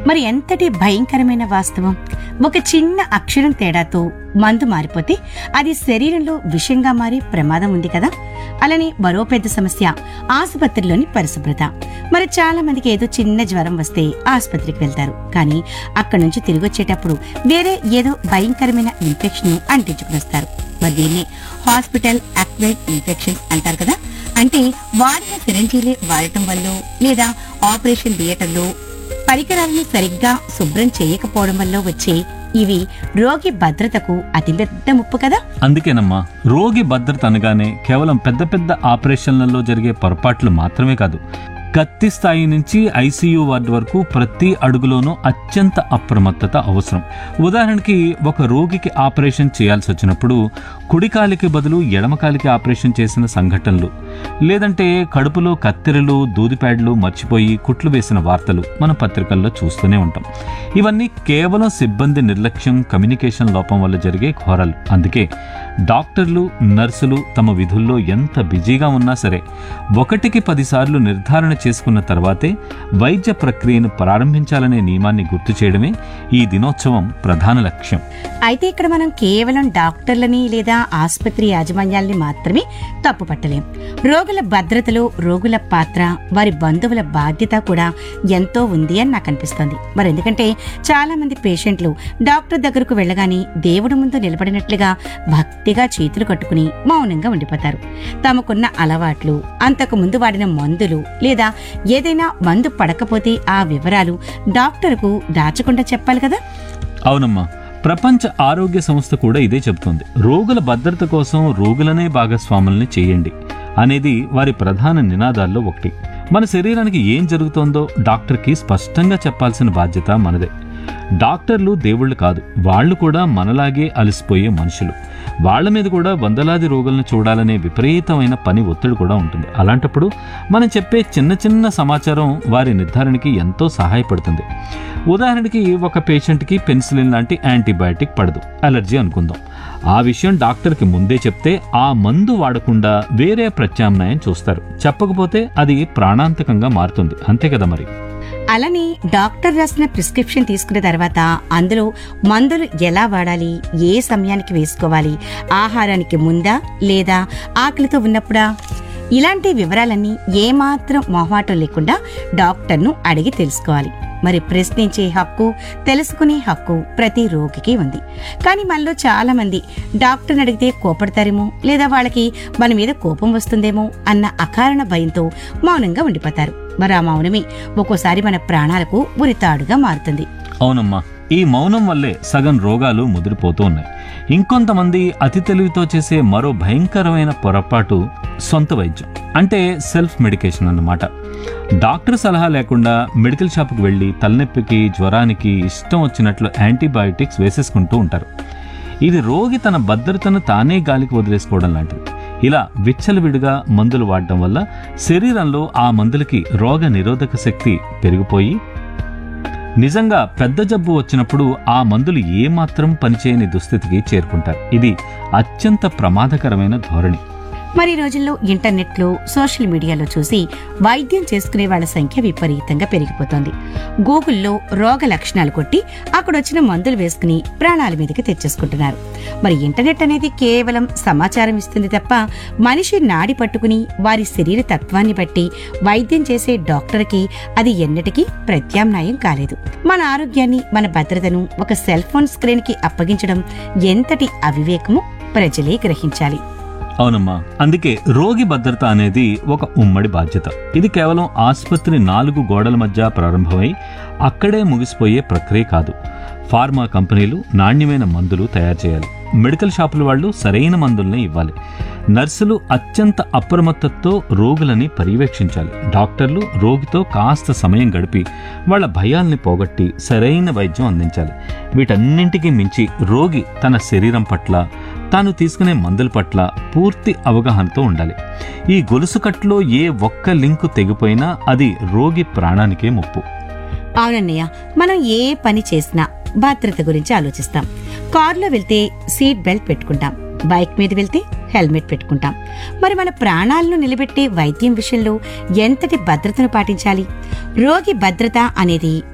మరి ఎంతటి భయంకరమైన వాస్తవం ఒక చిన్న అక్షరం తేడాతో మందు మారిపోతే అది శరీరంలో విషంగా మారే ప్రమాదం ఉంది కదా అలానే మరో పెద్ద సమస్య ఆసుపత్రిలోని పరిశుభ్రత మరి చాలా మందికి ఏదో చిన్న జ్వరం వస్తే ఆసుపత్రికి వెళ్తారు కానీ అక్కడ నుంచి తిరిగి వచ్చేటప్పుడు వేరే ఏదో భయంకరమైన ఇన్ఫెక్షన్ అంటించుకుని వస్తారు మరి దీన్ని హాస్పిటల్ అక్వైడ్ ఇన్ఫెక్షన్స్ అంటారు కదా అంటే వాడిన సిరంజీలే వాడటం వల్ల లేదా ఆపరేషన్ థియేటర్లో పరికరాలను సరిగ్గా శుభ్రం చేయకపోవడం వల్ల వచ్చే ఇవి రోగి భద్రతకు అతిపెద్ద ముప్పు కదా అందుకేనమ్మా రోగి భద్రత అనగానే కేవలం పెద్ద పెద్ద ఆపరేషన్లలో జరిగే పొరపాట్లు మాత్రమే కాదు కత్తి స్థాయి నుంచి ఐసీయూ వార్డు వరకు ప్రతి అడుగులోనూ అత్యంత అప్రమత్తత అవసరం ఉదాహరణకి ఒక రోగికి ఆపరేషన్ చేయాల్సి వచ్చినప్పుడు కుడికాలికి బదులు ఎడమకాలికి ఆపరేషన్ చేసిన సంఘటనలు లేదంటే కడుపులో కత్తెరలు దూదిప్యాడ్లు మర్చిపోయి కుట్లు వేసిన వార్తలు మన పత్రికల్లో చూస్తూనే ఉంటాం ఇవన్నీ కేవలం సిబ్బంది నిర్లక్ష్యం కమ్యూనికేషన్ లోపం వల్ల జరిగే ఘోరాలు అందుకే డాక్టర్లు నర్సులు తమ విధుల్లో ఎంత బిజీగా ఉన్నా సరే ఒకటికి పదిసార్లు నిర్ధారణ చేసుకున్న తర్వాతే వైద్య ప్రక్రియను ప్రారంభించాలనే నియమాన్ని గుర్తు చేయడమే ఈ దినోత్సవం ప్రధాన లక్ష్యం అయితే ఇక్కడ మనం కేవలం డాక్టర్లని లేదా ఆసుపత్రి యాజమాన్యాల్ని మాత్రమే తప్పు పట్టలేం రోగుల భద్రతలో రోగుల పాత్ర వారి బంధువుల బాధ్యత కూడా ఎంతో ఉంది అని నాకు అనిపిస్తోంది మరి ఎందుకంటే చాలా మంది పేషెంట్లు డాక్టర్ దగ్గరకు వెళ్ళగానే దేవుడి ముందు నిలబడినట్లుగా భక్తిగా చేతులు కట్టుకుని మౌనంగా ఉండిపోతారు తమకున్న అలవాట్లు అంతకు ముందు వాడిన మందులు లేదా ఏదైనా మందు పడకపోతే ఆ వివరాలు డాక్టర్కు దాచకుండా చెప్పాలి కదా అవునమ్మా ప్రపంచ ఆరోగ్య సంస్థ కూడా ఇదే చెబుతోంది రోగుల భద్రత కోసం రోగులనే భాగస్వాముల్ని చేయండి అనేది వారి ప్రధాన నినాదాల్లో ఒకటి మన శరీరానికి ఏం జరుగుతోందో డాక్టర్కి స్పష్టంగా చెప్పాల్సిన బాధ్యత మనదే డాక్టర్లు దేవుళ్ళు కాదు వాళ్ళు కూడా మనలాగే అలసిపోయే మనుషులు వాళ్ళ మీద కూడా వందలాది రోగులను చూడాలనే విపరీతమైన పని ఒత్తిడి కూడా ఉంటుంది అలాంటప్పుడు మనం చెప్పే చిన్న చిన్న సమాచారం వారి నిర్ధారణకి ఎంతో సహాయపడుతుంది ఉదాహరణకి ఒక పేషెంట్కి పెన్సిలిన్ లాంటి యాంటీబయాటిక్ పడదు అలర్జీ అనుకుందాం ఆ విషయం డాక్టర్కి ముందే చెప్తే ఆ మందు వాడకుండా వేరే ప్రత్యామ్నాయం చూస్తారు చెప్పకపోతే అది ప్రాణాంతకంగా మారుతుంది అంతే కదా మరి అలానే డాక్టర్ రాసిన ప్రిస్క్రిప్షన్ తీసుకున్న తర్వాత అందులో మందులు ఎలా వాడాలి ఏ సమయానికి వేసుకోవాలి ఆహారానికి ముందా లేదా ఆకలితో ఉన్నప్పుడా ఇలాంటి వివరాలన్నీ ఏమాత్రం మొహమాటం లేకుండా డాక్టర్ను అడిగి తెలుసుకోవాలి మరి ప్రశ్నించే హక్కు తెలుసుకునే హక్కు ప్రతి రోగికి ఉంది కానీ మనలో చాలా మంది డాక్టర్ని అడిగితే కోపడతారేమో లేదా వాళ్ళకి మన మీద కోపం వస్తుందేమో అన్న అకారణ భయంతో మౌనంగా ఉండిపోతారు మరి ఆ మౌనమే ఒక్కోసారి మన ప్రాణాలకు ఉరితాడుగా మారుతుంది అవునమ్మా ఈ మౌనం వల్లే సగం రోగాలు ముదిరిపోతూ ఉన్నాయి ఇంకొంతమంది అతి తెలివితో చేసే మరో భయంకరమైన పొరపాటు సొంత వైద్యం అంటే సెల్ఫ్ మెడికేషన్ అన్నమాట డాక్టర్ సలహా లేకుండా మెడికల్ షాప్కి వెళ్ళి తలనొప్పికి జ్వరానికి ఇష్టం వచ్చినట్లు యాంటీబయాటిక్స్ వేసేసుకుంటూ ఉంటారు ఇది రోగి తన భద్రతను తానే గాలికి వదిలేసుకోవడం లాంటిది ఇలా విచ్చలవిడిగా మందులు వాడటం వల్ల శరీరంలో ఆ మందులకి రోగ నిరోధక శక్తి పెరిగిపోయి నిజంగా పెద్ద జబ్బు వచ్చినప్పుడు ఆ మందులు ఏమాత్రం పనిచేయని దుస్థితికి చేరుకుంటారు ఇది అత్యంత ప్రమాదకరమైన ధోరణి మరి ఈ రోజుల్లో ఇంటర్నెట్లో సోషల్ మీడియాలో చూసి వైద్యం చేసుకునే వాళ్ళ సంఖ్య విపరీతంగా పెరిగిపోతోంది గూగుల్లో రోగ లక్షణాలు కొట్టి అక్కడ వచ్చిన మందులు వేసుకుని ప్రాణాల మీదకి తెచ్చేసుకుంటున్నారు మరి ఇంటర్నెట్ అనేది కేవలం సమాచారం ఇస్తుంది తప్ప మనిషి నాడి పట్టుకుని వారి శరీర తత్వాన్ని బట్టి వైద్యం చేసే డాక్టర్కి అది ఎన్నటికీ ప్రత్యామ్నాయం కాలేదు మన ఆరోగ్యాన్ని మన భద్రతను ఒక సెల్ ఫోన్ స్క్రీన్కి అప్పగించడం ఎంతటి అవివేకమో ప్రజలే గ్రహించాలి అవునమ్మా అందుకే రోగి భద్రత అనేది ఒక ఉమ్మడి బాధ్యత ఇది కేవలం ఆసుపత్రి నాలుగు గోడల మధ్య ప్రారంభమై అక్కడే ముగిసిపోయే ప్రక్రియ కాదు ఫార్మా కంపెనీలు నాణ్యమైన మందులు తయారు చేయాలి మెడికల్ షాపుల వాళ్ళు సరైన మందుల్ని ఇవ్వాలి నర్సులు అత్యంత అప్రమత్తతో రోగులని పర్యవేక్షించాలి డాక్టర్లు రోగితో కాస్త సమయం గడిపి వాళ్ళ భయాల్ని పోగొట్టి సరైన వైద్యం అందించాలి వీటన్నింటికి మించి రోగి తన శరీరం పట్ల తాను తీసుకునే మందుల పట్ల పూర్తి అవగాహనతో ఉండాలి ఈ గొలుసు కట్టులో ఏ ఒక్క లింకు తెగిపోయినా అది రోగి ప్రాణానికే ముప్పు అవునన్నయ్య మనం ఏ పని చేసినా భద్రత గురించి ఆలోచిస్తాం కారులో వెళ్తే సీట్ బెల్ట్ పెట్టుకుంటాం బైక్ మీద వెళ్తే హెల్మెట్ పెట్టుకుంటాం మరి మన ప్రాణాలను నిలబెట్టే వైద్యం విషయంలో ఎంతటి భద్రతను పాటించాలి రోగి భద్రత అనేది